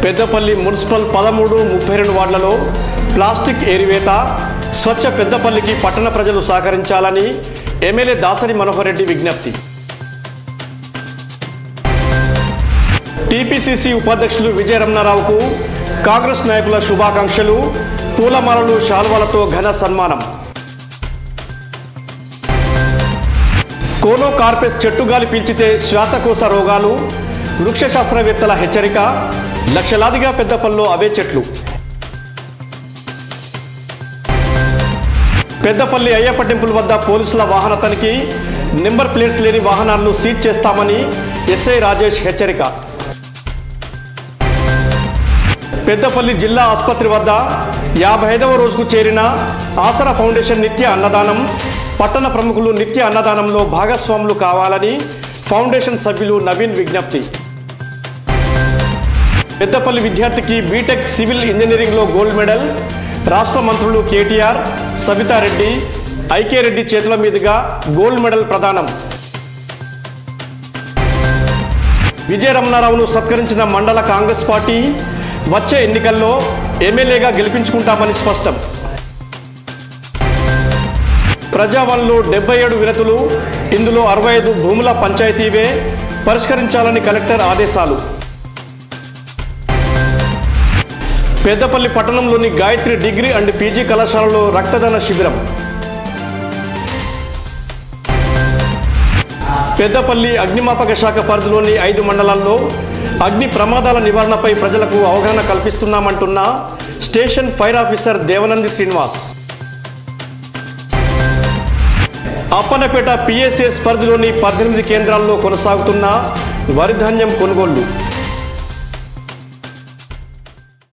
Peddapalli municipal పదమూడు ముప్పై రెండు వార్డులలో ప్లాస్టిక్ ఏరివేత స్వచ్ఛ పెద్దపల్లికి పట్టణ ప్రజలు సహకరించాలని ఎమ్మెల్యే దాసరి మనోహర్ రెడ్డి విజ్ఞప్తి టీపీసీసీ ఉపాధ్యక్షులు విజయ రమణారావుకు కాంగ్రెస్ నాయకుల శుభాకాంక్షలు పూలమాలలు శాల్వాలతో ఘన సన్మానం కోనో కార్పెస్ చెట్టుగాలి పీల్చితే శ్వాసకోశ రోగాలు వృక్ష శాస్త్రవేత్తల హెచ్చరిక లక్షలాదిగా పెద్దపల్లిలో అవే చెట్లు పెద్దపల్లి అయ్యప్ప టెంపుల్ వద్ద పోలీసుల వాహన తనిఖీ నెంబర్ ప్లేట్స్ లేని వాహనాలను సీజ్ చేస్తామని ఎస్ఐ రాజేష్ హెచ్చరిక పెద్దపల్లి జిల్లా ఆసుపత్రి వద్ద యాభై ఐదవ రోజుకు చేరిన ఆసరా ఫౌండేషన్ నిత్య అన్నదానం పట్టణ ప్రముఖులు నిత్య అన్నదానంలో భాగస్వాములు కావాలని ఫౌండేషన్ సభ్యులు నవీన్ విజ్ఞప్తి పెద్దపల్లి విద్యార్థికి బీటెక్ సివిల్ ఇంజనీరింగ్లో గోల్డ్ మెడల్ రాష్ట్ర మంత్రులు కేటీఆర్ సబితారెడ్డి ఐకే రెడ్డి చేతుల మీదుగా గోల్డ్ మెడల్ ప్రదానం విజయ రమణారావును సత్కరించిన మండల కాంగ్రెస్ పార్టీ వచ్చే ఎన్నికల్లో ఎమ్మెల్యేగా గెలిపించుకుంటామని స్పష్టం ప్రజావన్లో డెబ్బై ఏడు వినతులు ఇందులో అరవై ఐదు భూముల పంచాయతీవే పరిష్కరించాలని కలెక్టర్ ఆదేశాలు పెద్దపల్లి పట్టణంలోని గాయత్రి డిగ్రీ అండ్ పీజీ కళాశాలలో రక్తదాన శిబిరం పెద్దపల్లి అగ్నిమాపక శాఖ పరిధిలోని ఐదు మండలాల్లో అగ్ని ప్రమాదాల నివారణపై ప్రజలకు అవగాహన కల్పిస్తున్నామంటున్న station fire officer Devanandi Srinivas Appanapeta PSS పరిధిలోని పద్దెనిమిది కేంద్రాల్లో కొనసాగుతున్న వరి ధాన్యం కొనుగోళ్లు